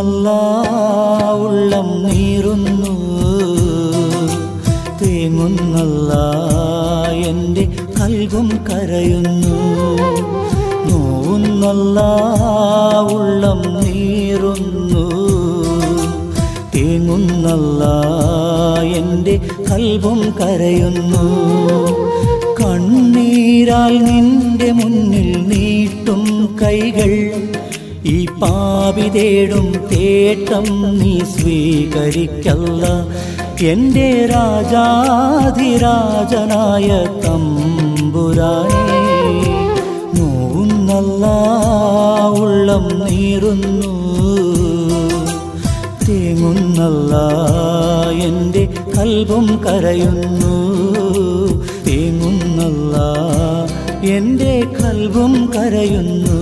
തേങ്ങുന്നല്ല ഉള്ളം നീറുന്നു തേങ്ങുന്നല്ല എൻ്റെ കൽവും കരയുന്നു നോവുന്നല്ല ഉള്ളം നീറുന്നു തേങ്ങുന്നല്ല എൻ്റെ കൽവും കരയുന്നു കണ്ണീരാൽ നിന്റെ മുന്നിൽ നീട്ടും കൈകൾ ഈ പാപി തേടും തേട്ടം നീ സ്വീകരിക്കല്ല എൻ്റെ രാജാധിരാജനായ തമ്പുരാനേ നോവുന്നല്ല ഉള്ളം നീറുന്നു തേങ്ങുന്നല്ല എൻ്റെ കൽവും കരയുന്നു തേങ്ങുന്നല്ല എൻ്റെ കൽവും കരയുന്നു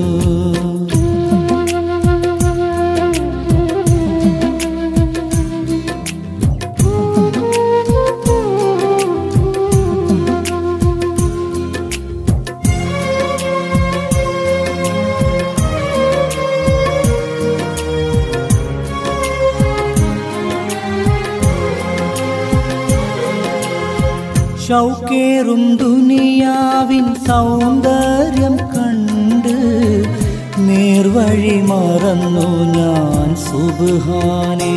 ഷൗക്കേറും ദുനിയാവിൻ സൗന്ദര്യം കണ്ട് നേർവഴി മറന്നു ഞാൻ സുബാനേ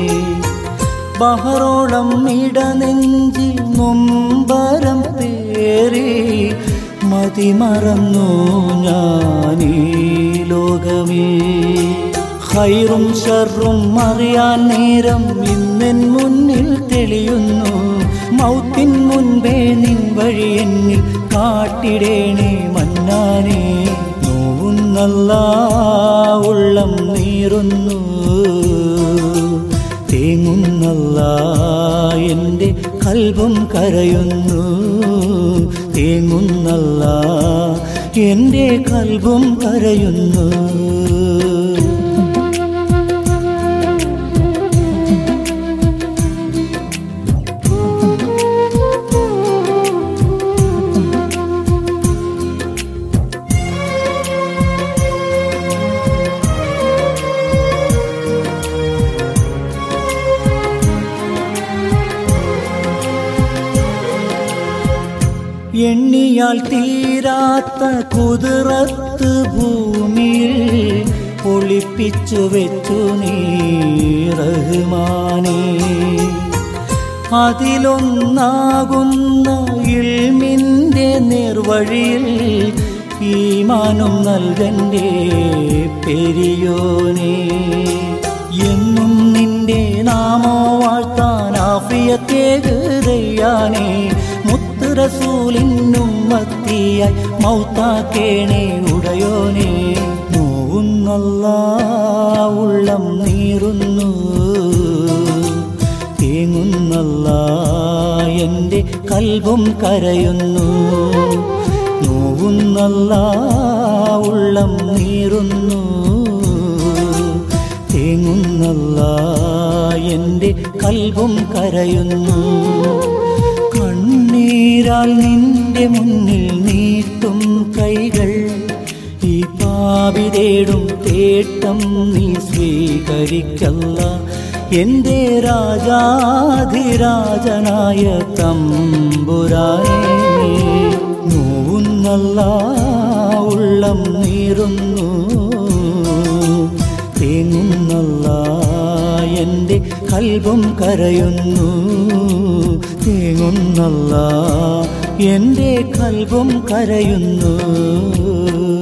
ബഹറോളം ഇടനെഞ്ചിൽ നൊമ്പരം പേറി മതിമറന്നു ഞാനീ ലോകമേ ഹൈറും ഷർറും അറിയാൻ നേരം ഇന്നെൻ മുന്നിൽ തെളിയുന്നു മൗത്തിൻ മുൻപേ നിൻ വഴി എന്നിൽ കാട്ടിടേണേ മന്നാനേ നോവുന്നല്ല ഉള്ളം നീറുന്നു തേങ്ങുന്നല്ല എൻ്റെ കൽവും കരയുന്നു തേങ്ങുന്നല്ല എൻ്റെ കൽവും കരയുന്നു എണ്ണിയാൽ തീരാത്ത കുതിരത്ത് ഭൂമിയിൽ ഒളിപ്പിച്ചു വെച്ചു നീ റഹ്മാനേ അതിലൊന്നാകുന്ന ഇൽമിൻ്റെ നിർവഴിയിൽ ഈമാനും നൽകൻ്റെ പെരിയോനേ എന്നും നിന്റെ നാമോ വാഴ്ത്താൻ ആഫിയത്തേകയാനേ മുത്തുറസൂലിനും മത്തിയായി മൗത്താക്കേണേ ഉടയോനേ നോവുന്നല്ല ഉള്ളം നീറുന്നു തേങ്ങുന്നല്ല എൻ്റെ കൽവും കരയുന്നു നോവുന്നല്ല ഉള്ളം നീറുന്നു തേങ്ങുന്നല്ല എൻ്റെ കൽവും കരയുന്നു കണ്ണീരാൽ നിന്റെ മുന്നിൽ നീട്ടും കൈകൾ ഈ പാപി തേടും തേട്ടം നീ സ്വീകരിക്കല്ല എൻ്റെ രാജാധിരാജനായ തമ്പുരാനേ നോവുന്നല്ല ഉള്ളം നീറുന്നു തേങ്ങുന്നല്ല എൻ്റെ കൽവും കരയുന്നു തേങ്ങുന്നല്ല എൻ്റെ കൽവും കരയുന്നു